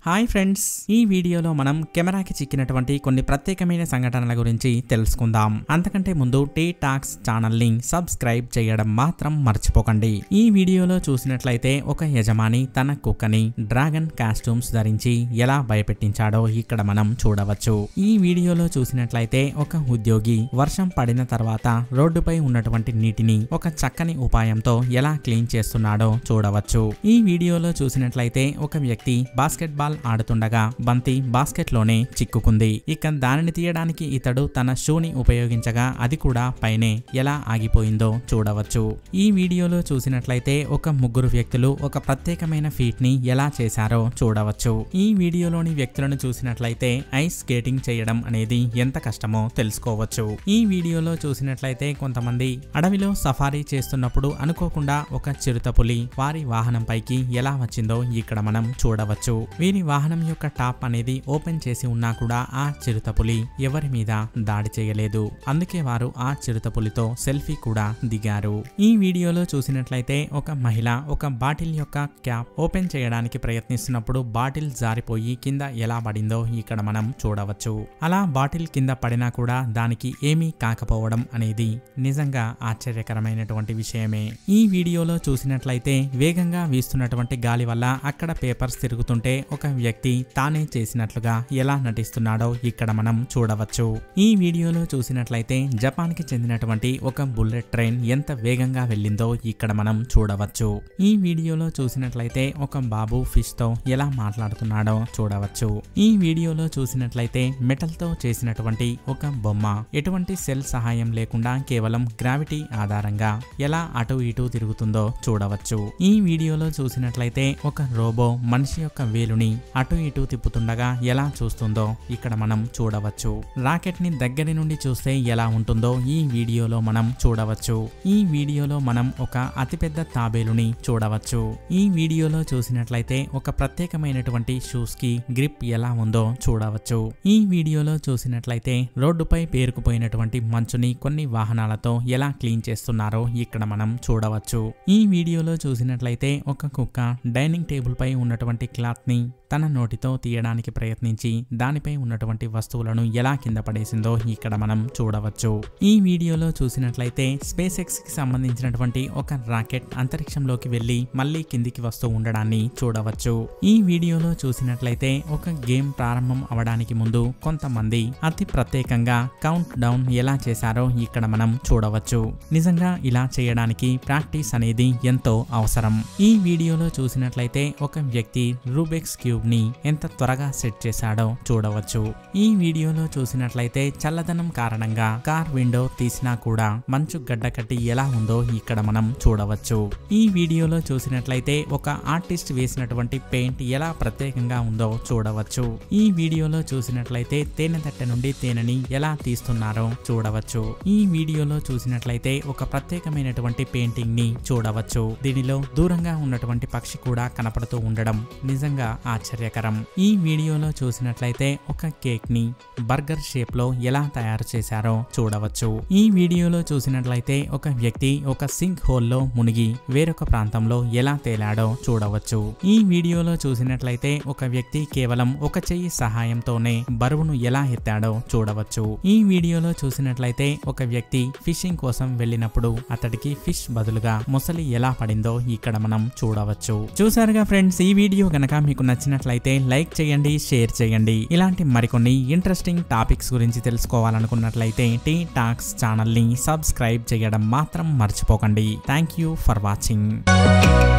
hi friends ఈ వీడియోలో మనం కెమెరాకి చిక్కినటువంటి కొన్ని ప్రత్యేకమైన సంఘటనల గురించి తెలుసుకుందాం అంతకంటే ముందు టీ టాక్స్ ఛానల్ని సబ్స్క్రైబ్ చేయడం మాత్రం మర్చిపోకండి ఈ వీడియోలో చూసినట్లయితే ఒక యజమాని తన కుక్కని డ్రాగన్ కాస్ట్యూమ్స్ ధరించి ఎలా భయపెట్టించాడో ఇక్కడ మనం చూడవచ్చు ఈ వీడియోలో చూసినట్లయితే ఒక ఉద్యోగి వర్షం పడిన తర్వాత రోడ్డుపై ఉన్నటువంటి నీటిని ఒక చక్కని ఉపాయంతో ఎలా క్లీన్ చేస్తున్నాడో చూడవచ్చు ఈ వీడియోలో చూసినట్లయితే ఒక వ్యక్తి బాస్కెట్ బాల్ ఆడుతుండగా బంతి బాస్కెట్ లోనే చిక్కుకుంది ఇక దానిని తీయడానికి ఇతడు తన షూని ఉపయోగించగా అది కూడా పైనే ఎలా ఆగిపోయిందో చూడవచ్చు ఈ వీడియోలో చూసినట్లయితే ఒక ముగ్గురు వ్యక్తులు ఒక ప్రత్యేకమైన ఫీట్ ని ఎలా చేశారో చూడవచ్చు ఈ వీడియోలోని వ్యక్తులను చూసినట్లయితే ఐస్ స్కేటింగ్ చేయడం అనేది ఎంత కష్టమో తెలుసుకోవచ్చు ఈ వీడియోలో చూసినట్లయితే కొంతమంది అడవిలో సఫారీ చేస్తున్నప్పుడు అనుకోకుండా ఒక చిరుతపులి వారి వాహనంపైకి ఎలా వచ్చిందో ఇక్కడ మనం చూడవచ్చు వీరి వాహనం యొక్క టాప్ అనేది ఓపెన్ చేసి ఉన్నా కూడా ఆ చిరుతపులి ఎవరి మీద దాడి చేయలేదు అందుకే వారు ఆ చిరుతపులితో సెల్ఫీ కూడా దిగారు ఈ వీడియోలో చూసినట్లయితే ఒక మహిళ ఒక బాటిల్ యొక్క క్యాప్ ఓపెన్ చేయడానికి ప్రయత్నిస్తున్నప్పుడు బాటిల్ జారిపోయి కింద ఎలా పడిందో ఇక్కడ మనం చూడవచ్చు అలా బాటిల్ కింద పడినా కూడా దానికి ఏమీ కాకపోవడం అనేది నిజంగా ఆశ్చర్యకరమైనటువంటి విషయమే ఈ వీడియోలో చూసినట్లయితే వేగంగా వీస్తున్నటువంటి గాలి వల్ల అక్కడ పేపర్స్ తిరుగుతుంటే ఒక వ్యక్తి తానే చేసినట్లుగా ఎలా నటిస్తున్నాడో ఇక్కడ మనం చూడవచ్చు ఈ వీడియోలో చూసినట్లయితే జపాన్ కి చెందినటువంటి ఒక బుల్లెట్ ట్రైన్ ఎంత వేగంగా వెళ్ళిందో ఇక్కడ మనం చూడవచ్చు ఈ వీడియోలో చూసినట్లయితే ఒక బాబు ఫిష్ తో ఎలా మాట్లాడుతున్నాడో చూడవచ్చు ఈ వీడియోలో చూసినట్లయితే మెటల్ తో చేసినటువంటి ఒక బొమ్మ ఎటువంటి సెల్ సహాయం లేకుండా కేవలం గ్రావిటీ ఆధారంగా ఎలా అటు ఇటు తిరుగుతుందో చూడవచ్చు ఈ వీడియోలో చూసినట్లయితే ఒక రోబో మనిషి యొక్క వేలుని అటు ఇటు తిప్పుతుండగా ఎలా చూస్తుందో ఇక్కడ మనం చూడవచ్చు రాకెట్ ని దగ్గరి నుండి చూస్తే ఎలా ఉంటుందో ఈ వీడియోలో మనం చూడవచ్చు ఈ వీడియోలో మనం ఒక అతిపెద్ద తాబేలుని చూడవచ్చు ఈ వీడియోలో చూసినట్లయితే ఒక ప్రత్యేకమైనటువంటి షూస్ కి గ్రిప్ ఎలా ఉందో చూడవచ్చు ఈ వీడియోలో చూసినట్లయితే రోడ్డుపై పేరుకుపోయినటువంటి మంచుని కొన్ని వాహనాలతో ఎలా క్లీన్ చేస్తున్నారో ఇక్కడ మనం చూడవచ్చు ఈ వీడియోలో చూసినట్లయితే ఒక కుక్క డైనింగ్ టేబుల్ పై ఉన్నటువంటి క్లాత్ ని తన నోటితో తీయడానికి ప్రయత్నించి దానిపై ఉన్నటువంటి వస్తువులను ఎలా కింద పడేసిందో ఇక్కడ మనం చూడవచ్చు ఈ వీడియోలో చూసినట్లయితే స్పేస్ ఎక్స్ కి సంబంధించినటువంటి ఒక రాకెట్ అంతరిక్షంలోకి వెళ్లి మళ్ళీ కిందికి వస్తూ ఉండడాన్ని చూడవచ్చు ఈ వీడియోలో చూసినట్లయితే ఒక గేమ్ ప్రారంభం అవడానికి ముందు కొంతమంది అతి ప్రత్యేకంగా కౌంట్ డౌన్ ఎలా చేశారో ఇక్కడ మనం చూడవచ్చు నిజంగా ఇలా చేయడానికి ప్రాక్టీస్ అనేది ఎంతో అవసరం ఈ వీడియోలో చూసినట్లయితే ఒక వ్యక్తి రూబెక్స్ క్యూబ్ ని ఎంత త్వరగా సెట్ చేశాడో చూడవచ్చు ఈ వీడియోలో చూసినట్లయితే చల్లదనం కారణంగా కార్ విండో తీసినా కూడా మంచు గడ్డ కట్టి ఎలా ఉందో ఇక్కడ మనం చూడవచ్చు ఈ వీడియోలో చూసినట్లయితే ఒక ఆర్టిస్ట్ వేసినటువంటి పెయింట్ ఎలా ప్రత్యేకంగా ఉందో చూడవచ్చు ఈ వీడియోలో చూసినట్లయితే తేనె తట్టె నుండి తేనెని ఎలా తీస్తున్నారో చూడవచ్చు ఈ వీడియోలో చూసినట్లయితే ఒక ప్రత్యేకమైనటువంటి పెయింటింగ్ ని చూడవచ్చు దీనిలో దూరంగా ఉన్నటువంటి పక్షి కూడా కనపడుతూ ఉండడం నిజంగా ఆశ్చర్యకరం ఈ వీడియోలో చూసినట్లయితే ఒక కేక్ ని బర్గర్ షేప్ లో ఎలా తయారు చేశారో చూడవచ్చు ఈ వీడియోలో చూసినట్లయితే ఒక వ్యక్తి ఒక సింక్ హోల్ లో మునిగి వేరొక ప్రాంతంలో ఎలా తేలాడో చూడవచ్చు ఈ వీడియోలో చూసినట్లయితే ఒక వ్యక్తి కేవలం ఒక చెయ్యి సహాయంతోనే బరువును ఎలా ఎత్తాడో చూడవచ్చు ఈ వీడియోలో చూసినట్లయితే ఒక వ్యక్తి ఫిషింగ్ కోసం వెళ్ళినప్పుడు అతడికి ఫిష్ బదులుగా మొసలి ఎలా పడిందో ఇక్కడ మనం చూడవచ్చు చూసారుగా ఫ్రెండ్స్ ఈ వీడియో గనక మీకు నచ్చినట్లయితే లైక్ చేయండి షేర్ చేయండి ఇలాంటి మరికొన్ని ఇంట్రెస్టింగ్ టాపిక్స్ గురించి తెలుసుకోవాలనుకున్నట్లయితే టీ టాక్స్ ఛానల్ని సబ్స్క్రైబ్ చేయడం మాత్రం మర్చిపోకండి థ్యాంక్ యూ ఫర్ వాచింగ్